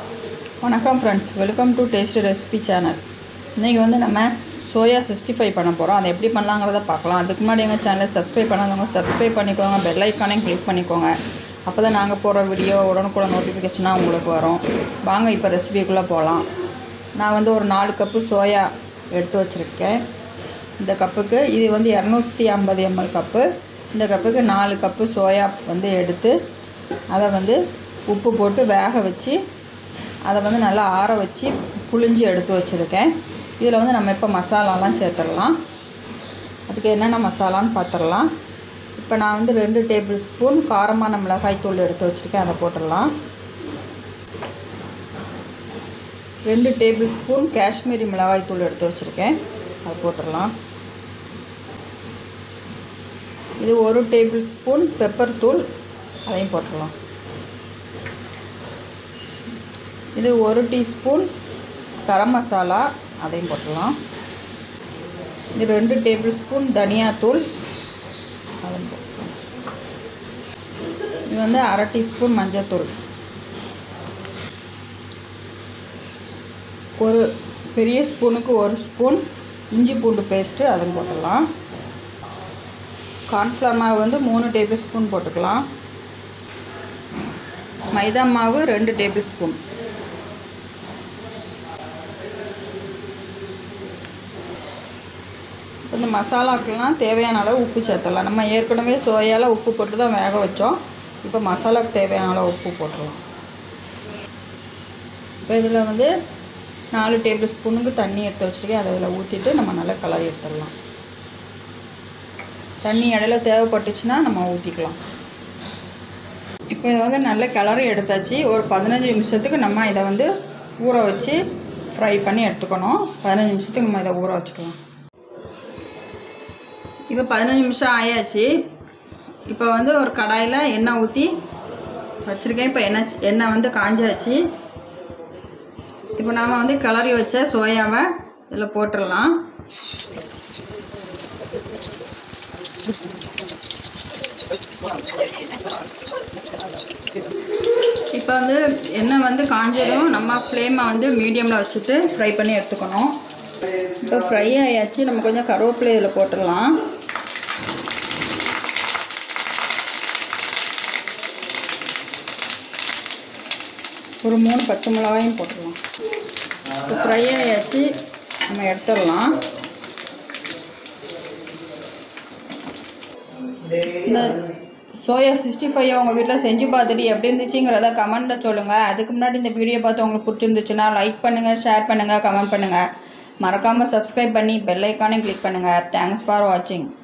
வணக்கம் friends welcome to taste recipe channel இன்றைக்கி வந்து நம்ம சோயா சிக்ஸ்டி ஃபைவ் பண்ண போகிறோம் அதை எப்படி பண்ணலாங்கிறத பார்க்கலாம் அதுக்கு முன்னாடி எங்கள் சேனலை சப்ஸ்கிரைப் பண்ணாதவங்க சப்ஸ்கிரைப் பண்ணிக்கோங்க பெல் ஐக்கானையும் கிளிக் பண்ணிக்கோங்க அப்போ தான் நாங்கள் போடுற வீடியோ உடனுக்குடன் நோட்டிஃபிகேஷனாக உங்களுக்கு வரும் வாங்க இப்போ ரெசிபிக்குள்ளே போகலாம் நான் வந்து ஒரு நாலு கப்பு சோயா எடுத்து வச்சுருக்கேன் இந்த கப்புக்கு இது வந்து இரநூத்தி ஐம்பது எம்எல் கப்பு இந்த கப்புக்கு நாலு கப்பு சோயா வந்து எடுத்து அதை வந்து உப்பு போட்டு வேக வச்சு அதை வந்து நல்லா ஆற வச்சு புழிஞ்சு எடுத்து வச்சுருக்கேன் இதில் வந்து நம்ம இப்போ மசாலாலாம் சேர்த்துடலாம் அதுக்கு என்னென்ன மசாலான்னு பார்த்துடலாம் இப்போ நான் வந்து ரெண்டு டேபிள் ஸ்பூன் காரமான மிளகாய் தூள் எடுத்து வச்சுருக்கேன் அதை போட்டுடலாம் ரெண்டு டேபிள் ஸ்பூன் காஷ்மீரி மிளகாய் தூள் எடுத்து வச்சுருக்கேன் அதை போட்டுடலாம் இது ஒரு டேபிள் ஸ்பூன் பெப்பர் தூள் அதையும் போட்டுடலாம் இது ஒரு டீஸ்பூன் கரம் மசாலா அதையும் போட்டுடலாம் இது ரெண்டு டேபிள் ஸ்பூன் தனியாத்தூள் அதையும் போட்டுடலாம் இது வந்து அரை டீஸ்பூன் மஞ்சள்தூள் ஒரு பெரிய ஸ்பூனுக்கு ஒரு ஸ்பூன் இஞ்சி பூண்டு பேஸ்ட்டு அதையும் போட்டுடலாம் கார்ன்ஃப்ளவர் மாவு வந்து மூணு டேபிள் ஸ்பூன் போட்டுக்கலாம் மைதா மாவு ரெண்டு டேபிள் ஸ்பூன் இந்த மசாலாக்கெல்லாம் தேவையான அளவு உப்பு சேர்த்துடலாம் நம்ம ஏற்கனவே சோயாவில் உப்பு போட்டு தான் வேக வச்சோம் இப்போ மசாலாவுக்கு தேவையான அளவு உப்பு போட்டுடலாம் இப்போ இதில் வந்து நாலு டேபிள் ஸ்பூனுக்கு தண்ணி எடுத்து வச்சுருக்கேன் அதை இதில் ஊற்றிட்டு நம்ம நல்லா கலரி எடுத்துடலாம் தண்ணி இடையில தேவைப்பட்டுச்சுன்னா நம்ம ஊற்றிக்கலாம் இப்போ இதை வந்து நல்ல கிளறி எடுத்தாச்சு ஒரு பதினஞ்சு நிமிஷத்துக்கு நம்ம இதை வந்து ஊற வச்சு ஃப்ரை பண்ணி எடுத்துக்கணும் பதினஞ்சு நிமிஷத்துக்கு நம்ம இதை ஊற வச்சுக்கலாம் இப்போ பதினஞ்சு நிமிஷம் ஆயாச்சு இப்போ வந்து ஒரு கடாயில் எண்ணெய் ஊற்றி வச்சுருக்கேன் இப்போ எண்ணெய் எண்ணெய் வந்து காஞ்சாச்சு இப்போ நாம் வந்து கிளறி வச்ச சோயாவை இதில் போட்டுடலாம் இப்போ வந்து எண்ணெய் வந்து காஞ்சதும் நம்ம ஃப்ளேமை வந்து மீடியமில் வச்சுட்டு ஃப்ரை பண்ணி எடுத்துக்கணும் இப்போ ஃப்ரை ஆயாச்சு நம்ம கொஞ்சம் கருவேப்பிலை இதில் போட்டுடலாம் ஒரு மூணு பச்சை மிளகாயும் போட்டுடலாம் இப்போ ஃப்ரை ஆயாச்சு நம்ம எடுத்துடலாம் இந்த சோயா சிக்ஸ்டி ஃபைவ் உங்கள் வீட்டில் செஞ்சு பார்த்துட்டு எப்படி இருந்துச்சுங்கிறத கமெண்ட்டில் சொல்லுங்கள் அதுக்கு முன்னாடி இந்த வீடியோ பார்த்து உங்களுக்கு பிடிச்சிருந்துச்சுன்னா லைக் பண்ணுங்கள் ஷேர் பண்ணுங்கள் கமெண்ட் பண்ணுங்கள் மறக்காமல் சப்ஸ்கிரைப் பண்ணி பெல் ஐக்கானையும் கிளிக் பண்ணுங்கள் தேங்க்ஸ் ஃபார் வாட்சிங்